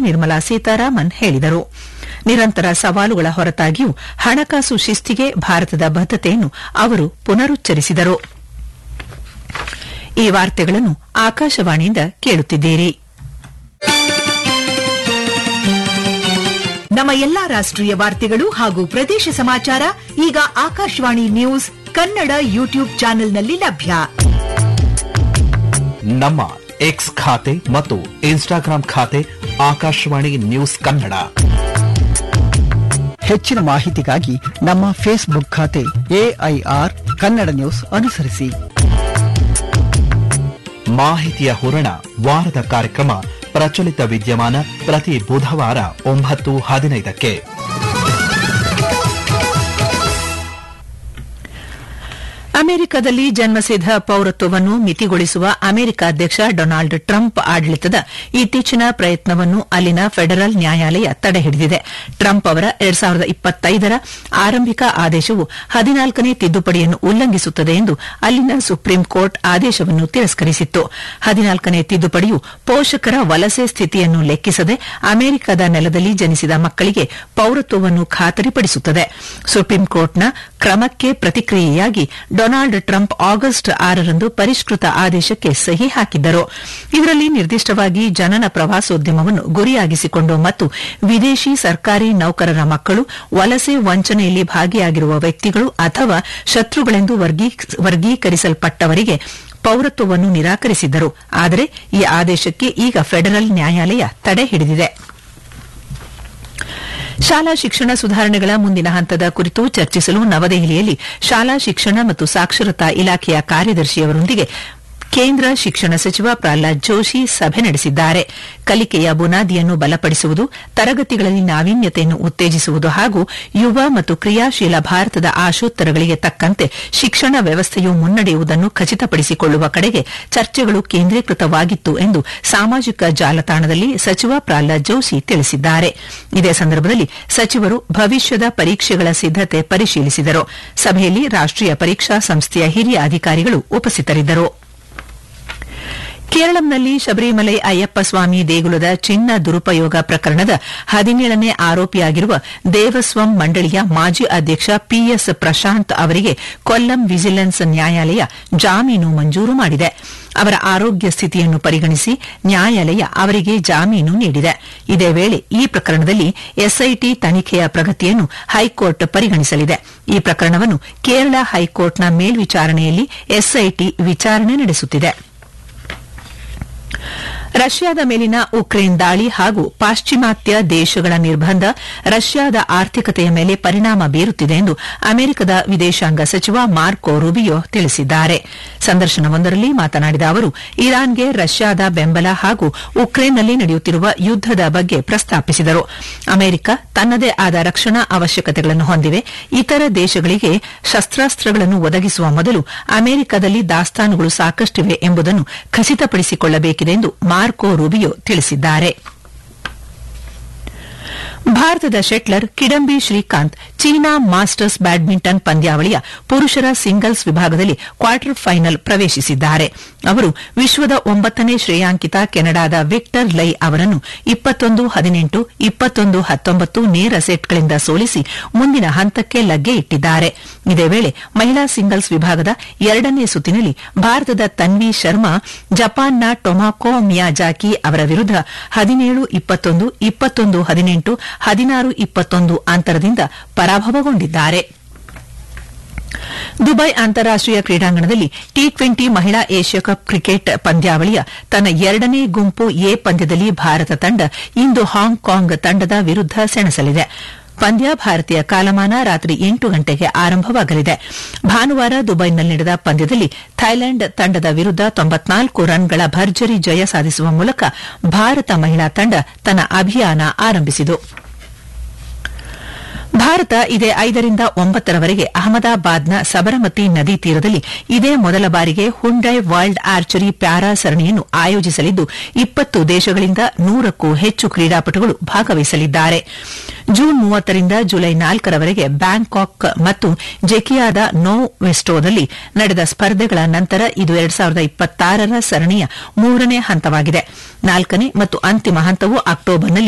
ನಿರ್ಮಲಾ ಸೀತಾರಾಮನ್ ಹೇಳಿದರು ನಿರಂತರ ಸವಾಲುಗಳ ಹೊರತಾಗಿಯೂ ಹಣಕಾಸು ಶಿಸ್ತಿಗೆ ಭಾರತದ ಬದ್ದತೆಯನ್ನು ಅವರು ಪುನರುಚ್ಚರಿಸಿದರು ಈ ವಾರ್ತೆಗಳನ್ನು ಆಕಾಶವಾಣಿಯಿಂದ ಕೇಳುತ್ತಿದ್ದೀರಿ ನಮ್ಮ ಎಲ್ಲಾ ರಾಷ್ಟ್ರೀಯ ವಾರ್ತೆಗಳು ಹಾಗೂ ಪ್ರದೇಶ ಸಮಾಚಾರ ಈಗ ಆಕಾಶವಾಣಿ ನ್ಯೂಸ್ ಕನ್ನಡ ಯೂಟ್ಯೂಬ್ ಚಾನೆಲ್ನಲ್ಲಿ ಲಭ್ಯ ನಮ್ಮ ಎಕ್ಸ್ ಖಾತೆ ಮತ್ತು ಇನ್ಸ್ಟಾಗ್ರಾಂ ಖಾತೆ ಆಕಾಶವಾಣಿ ನ್ಯೂಸ್ ಕನ್ನಡ ಹೆಚ್ಚಿನ ಮಾಹಿತಿಗಾಗಿ ನಮ್ಮ ಫೇಸ್ಬುಕ್ ಖಾತೆ ಎಐಆರ್ ಕನ್ನಡ ನ್ಯೂಸ್ ಅನುಸರಿಸಿ ಮಾಹಿತಿಯ ಹೂರಣ ವಾರದ ಕಾರ್ಯಕ್ರಮ ಪ್ರಚಲಿತ ವಿದ್ಯಮಾನ ಪ್ರತಿ ಬುಧವಾರ ಒಂಬತ್ತು ಹದಿನೈದಕ್ಕೆ ಅಮೆರಿಕದಲ್ಲಿ ಜನ್ಮಸಿದ್ಧ ಪೌರತ್ವವನ್ನು ಮಿತಿಗೊಳಿಸುವ ಅಮೆರಿಕ ಅಧ್ಯಕ್ಷ ಡೊನಾಲ್ಡ್ ಟ್ರಂಪ್ ಆಡಳಿತದ ಇತ್ತೀಚಿನ ಪ್ರಯತ್ನವನ್ನು ಅಲ್ಲಿನ ಫೆಡರಲ್ ನ್ಯಾಯಾಲಯ ತಡೆಹಿಡಿದಿದೆ ಟ್ರಂಪ್ ಅವರ ಎರಡ್ ಸಾವಿರದ ಇಪ್ಪತ್ತೈದರ ಆರಂಭಿಕ ಆದೇಶವು ಹದಿನಾಲ್ಕನೇ ತಿದ್ದುಪಡಿಯನ್ನು ಉಲ್ಲಂಘಿಸುತ್ತದೆ ಎಂದು ಅಲ್ಲಿನ ಸುಪ್ರೀಂ ಕೋರ್ಟ್ ಆದೇಶವನ್ನು ತಿರಸ್ಕರಿಸಿತ್ತು ಹದಿನಾಲ್ಕನೇ ತಿದ್ದುಪಡಿಯು ಪೋಷಕರ ವಲಸೆ ಸ್ಥಿತಿಯನ್ನು ಲೆಕ್ಕಿಸದೆ ಅಮೆರಿಕದ ನೆಲದಲ್ಲಿ ಜನಿಸಿದ ಮಕ್ಕಳಿಗೆ ಪೌರತ್ವವನ್ನು ಖಾತರಿಪಡಿಸುತ್ತದೆ ಸುಪ್ರೀಂ ಕೋರ್ಟ್ನ ಕ್ರಮಕ್ಕೆ ಪ್ರತಿಕ್ರಿಯೆಯಾಗಿ ಡೊನಾಲ್ಡ್ ಟ್ರಂಪ್ ಆಗಸ್ಟ್ ಆರರಂದು ಪರಿಷ್ಕೃತ ಆದೇಶಕ್ಕೆ ಸಹಿ ಹಾಕಿದ್ದರು ಇದರಲ್ಲಿ ನಿರ್ದಿಷ್ಟವಾಗಿ ಜನನ ಪ್ರವಾಸೋದ್ಯಮವನ್ನು ಗುರಿಯಾಗಿಸಿಕೊಂಡು ಮತ್ತು ವಿದೇಶಿ ಸರ್ಕಾರಿ ನೌಕರರ ಮಕ್ಕಳು ವಲಸೆ ವಂಚನೆಯಲ್ಲಿ ಭಾಗಿಯಾಗಿರುವ ವ್ಯಕ್ತಿಗಳು ಅಥವಾ ಶತ್ರುಗಳೆಂದು ವರ್ಗೀಕರಿಸಲ್ಪಟ್ಟವರಿಗೆ ಪೌರತ್ವವನ್ನು ನಿರಾಕರಿಸಿದ್ದರು ಆದರೆ ಈ ಆದೇಶಕ್ಕೆ ಈಗ ಫೆಡರಲ್ ನ್ಯಾಯಾಲಯ ತಡೆ ಹಿಡಿದಿದೆ ಶಾಲಾ ಶಿಕ್ಷಣ ಸುಧಾರಣೆಗಳ ಮುಂದಿನ ಹಂತದ ಕುರಿತು ಚರ್ಚಿಸಲು ನವದೆಹಲಿಯಲ್ಲಿ ಶಾಲಾ ಶಿಕ್ಷಣ ಮತ್ತು ಸಾಕ್ಷರತಾ ಇಲಾಖೆಯ ಕಾರ್ಯದರ್ಶಿಯವರೊಂದಿಗೆ ಕೇಂದ್ರ ಶಿಕ್ಷಣ ಸಚಿವ ಪ್ರಹ್ಲಾದ್ ಜೋಶಿ ಸಭೆ ನಡೆಸಿದ್ದಾರೆ ಕಲಿಕೆಯ ಬುನಾದಿಯನ್ನು ಬಲಪಡಿಸುವುದು ತರಗತಿಗಳಲ್ಲಿ ನಾವೀನ್ಯತೆಯನ್ನು ಉತ್ತೇಜಿಸುವುದು ಹಾಗೂ ಯುವ ಮತ್ತು ಕ್ರಿಯಾಶೀಲ ಭಾರತದ ಆಶೋತ್ತರಗಳಿಗೆ ತಕ್ಕಂತೆ ಶಿಕ್ಷಣ ವ್ಯವಸ್ಥೆಯು ಮುನ್ನಡೆಯುವುದನ್ನು ಖಚಿತಪಡಿಸಿಕೊಳ್ಳುವ ಕಡೆಗೆ ಚರ್ಚೆಗಳು ಕೇಂದ್ರೀಕೃತವಾಗಿತ್ತು ಎಂದು ಸಾಮಾಜಿಕ ಜಾಲತಾಣದಲ್ಲಿ ಸಚಿವ ಪ್ರಹ್ಲಾದ್ ಜೋಶಿ ತಿಳಿಸಿದ್ದಾರೆ ಇದೇ ಸಂದರ್ಭದಲ್ಲಿ ಸಚಿವರು ಭವಿಷ್ಯದ ಪರೀಕ್ಷೆಗಳ ಸಿದ್ದತೆ ಪರಿಶೀಲಿಸಿದರು ಸಭೆಯಲ್ಲಿ ರಾಷ್ಟೀಯ ಪರೀಕ್ಷಾ ಸಂಸ್ಥೆಯ ಹಿರಿಯ ಅಧಿಕಾರಿಗಳು ಉಪಸ್ಥಿತರಿದ್ದರು ಕೇರಳಂನಲ್ಲಿ ಶಬರಿಮಲೈ ಅಯ್ಯಪ್ಪ ಸ್ವಾಮಿ ದೇಗುಲದ ಚಿನ್ನ ದುರುಪಯೋಗ ಪ್ರಕರಣದ ಹದಿನೇಳನೇ ಆರೋಪಿಯಾಗಿರುವ ದೇವಸ್ವಂ ಮಂಡಳಿಯ ಮಾಜಿ ಅಧ್ಯಕ್ಷ ಪಿಎಸ್ ಪ್ರಶಾಂತ್ ಅವರಿಗೆ ಕೊಲ್ಲಂ ವಿಜಿಲೆನ್ಸ್ ನ್ಯಾಯಾಲಯ ಜಾಮೀನು ಮಂಜೂರು ಮಾಡಿದೆ ಅವರ ಆರೋಗ್ಯ ಸ್ಥಿತಿಯನ್ನು ಪರಿಗಣಿಸಿ ನ್ಯಾಯಾಲಯ ಅವರಿಗೆ ಜಾಮೀನು ನೀಡಿದೆ ಇದೇ ವೇಳೆ ಈ ಪ್ರಕರಣದಲ್ಲಿ ಎಸ್ಐಟಿ ತನಿಖೆಯ ಪ್ರಗತಿಯನ್ನು ಹೈಕೋರ್ಟ್ ಪರಿಗಣಿಸಲಿದೆ ಈ ಪ್ರಕರಣವನ್ನು ಕೇರಳ ಹೈಕೋರ್ಟ್ನ ಮೇಲ್ವಿಚಾರಣೆಯಲ್ಲಿ ಎಸ್ಐಟಿ ವಿಚಾರಣೆ ನಡೆಸುತ್ತಿದೆ ರಷ್ಯಾದ ಮೇಲಿನ ಉಕ್ರೇನ್ ದಾಳಿ ಹಾಗೂ ಪಾಶ್ಚಿಮಾತ್ಯ ದೇಶಗಳ ನಿರ್ಬಂಧ ರಷ್ಯಾದ ಆರ್ಥಿಕತೆಯ ಮೇಲೆ ಪರಿಣಾಮ ಬೀರುತ್ತಿದೆ ಎಂದು ಅಮೆರಿಕದ ವಿದೇಶಾಂಗ ಸಚಿವ ಮಾರ್ಕೊ ರುಬಿಯೋ ತಿಳಿಸಿದ್ದಾರೆ ಸಂದರ್ಶನವೊಂದರಲ್ಲಿ ಮಾತನಾಡಿದ ಅವರು ಇರಾನ್ಗೆ ರಷ್ಯಾದ ಬೆಂಬಲ ಹಾಗೂ ಉಕ್ರೇನ್ನಲ್ಲಿ ನಡೆಯುತ್ತಿರುವ ಯುದ್ದದ ಬಗ್ಗೆ ಪ್ರಸ್ತಾಪಿಸಿದರು ಅಮೆರಿಕ ತನ್ನದೇ ಆದ ರಕ್ಷಣಾ ಅವಶ್ಯಕತೆಗಳನ್ನು ಹೊಂದಿವೆ ಇತರ ದೇಶಗಳಿಗೆ ಶಸ್ತ್ರಾಸ್ತ್ರಗಳನ್ನು ಒದಗಿಸುವ ಮೊದಲು ಅಮೆರಿಕದಲ್ಲಿ ದಾಸ್ತಾನುಗಳು ಸಾಕಷ್ಟಿವೆ ಎಂಬುದನ್ನು ಖಚಿತಪಡಿಸಿಕೊಳ್ಳಬೇಕಿದೆ ಎಂದು ಮಾರ್ಕೊ ರೂಬಿಯೋ ತಿಳಿಸಿದ್ದಾರೆ ಭಾರತದ shuttler Kidambi Srikanth China masters badminton ಪಂದ್ಯಾವಳಿಯ ಪುರುಷರ ಸಿಂಗಲ್ಸ್ ವಿಭಾಗದಲ್ಲಿ ಕ್ವಾರ್ಟರ್ ಫೈನಲ್ ಪ್ರವೇಶಿಸಿದ್ದಾರೆ ಅವರು ವಿಶ್ವದ ಒಂಬತ್ತನೇ ಶ್ರೇಯಾಂಕಿತ ಕೆನಡಾದ ವಿಕ್ಟರ್ ಲೈ ಅವರನ್ನು ಇಪ್ಪತ್ತೊಂದು ಹದಿನೆಂಟು ಇಪ್ಪತ್ತೊಂದು ಹತ್ತೊಂಬತ್ತು ನೇರ ಸೆಟ್ಗಳಿಂದ ಸೋಲಿಸಿ ಮುಂದಿನ ಹಂತಕ್ಕೆ ಲಗ್ಗೆ ಇಟ್ಟಿದ್ದಾರೆ ಇದೇ ವೇಳೆ ಮಹಿಳಾ ಸಿಂಗಲ್ಸ್ ವಿಭಾಗದ ಎರಡನೇ ಸುತ್ತಿನಲ್ಲಿ ಭಾರತದ ತನ್ವಿ ಶರ್ಮಾ ಜಪಾನ್ನ ಟೊಮಾಕೋ ಮಿಯಾಜಾಕಿ ಅವರ ವಿರುದ್ಧ ಹದಿನೇಳು ಇಪ್ಪತ್ತೊಂದು ಇಪ್ಪತ್ತೊಂದು ಹದಿನೆಂಟು ಹದಿನಾರು ಇಪ್ಪತ್ತೊಂದು ಅಂತರದಿಂದ ಪರಾಭವಗೊಂಡಿದ್ದಾರೆ ದುಬೈ ಅಂತಾರಾಷ್ಟೀಯ ಕ್ರೀಡಾಂಗಣದಲ್ಲಿ ಟಿ ಟ್ವೆಂಟಿ ಮಹಿಳಾ ಏಷ್ಯಾ ಕಪ್ ಕ್ರಿಕೆಟ್ ಪಂದ್ಯಾವಳಿಯ ತನ್ನ ಎರಡನೇ ಗುಂಪು ಎ ಪಂದ್ಯದಲ್ಲಿ ಭಾರತ ತಂಡ ಇಂದು ಹಾಂಗ್ಕಾಂಗ್ ತಂಡದ ವಿರುದ್ಧ ಸೆಣಸಲಿದೆ ಪಂದ್ಯ ಭಾರತೀಯ ಕಾಲಮಾನ ರಾತ್ರಿ ಎಂಟು ಗಂಟೆಗೆ ಆರಂಭವಾಗಲಿದೆ ಭಾನುವಾರ ದುಬೈನಲ್ಲಿ ನಡೆದ ಪಂದ್ಯದಲ್ಲಿ ಥೈಲ್ಯಾಂಡ್ ತಂಡದ ವಿರುದ್ಧ ತೊಂಬತ್ನಾಲ್ಕು ರನ್ಗಳ ಭರ್ಜರಿ ಜಯ ಸಾಧಿಸುವ ಮೂಲಕ ಭಾರತ ಮಹಿಳಾ ತಂಡ ತನ್ನ ಅಭಿಯಾನ ಆರಂಭಿಸಿತು ಭಾರತ ಇದೇ ಐದರಿಂದ ಒಂಬತ್ತರವರೆಗೆ ಅಹಮದಾಬಾದ್ನ ಸಬರಮತಿ ನದಿ ತೀರದಲ್ಲಿ ಇದೇ ಮೊದಲ ಬಾರಿಗೆ ಹುಂಡೈ ವರ್ಲ್ಡ್ ಆರ್ಚರಿ ಪ್ಯಾರಾ ಸರಣಿಯನ್ನು ಆಯೋಜಿಸಲಿದ್ದು ಇಪ್ಪತ್ತು ದೇಶಗಳಿಂದ ನೂರಕ್ಕೂ ಹೆಚ್ಚು ಕ್ರೀಡಾಪಟುಗಳು ಭಾಗವಹಿಸಲಿದ್ದಾರೆ ಜೂನ್ ಮೂವತ್ತರಿಂದ ಜುಲೈ ನಾಲ್ಕರವರೆಗೆ ಬ್ಯಾಂಕಾಕ್ ಮತ್ತು ಜೆಕಿಯಾದ ನೋ ವೆಸ್ಟೋದಲ್ಲಿ ನಡೆದ ಸ್ಪರ್ಧೆಗಳ ನಂತರ ಇದು ಎರಡ್ ಸಾವಿರದ ಇಪ್ಪತ್ತಾರರ ಸರಣಿಯ ಮೂರನೇ ಹಂತವಾಗಿದೆ ನಾಲ್ಕನೇ ಮತ್ತು ಅಂತಿಮ ಹಂತವು ಅಕ್ಟೋಬರ್ನಲ್ಲಿ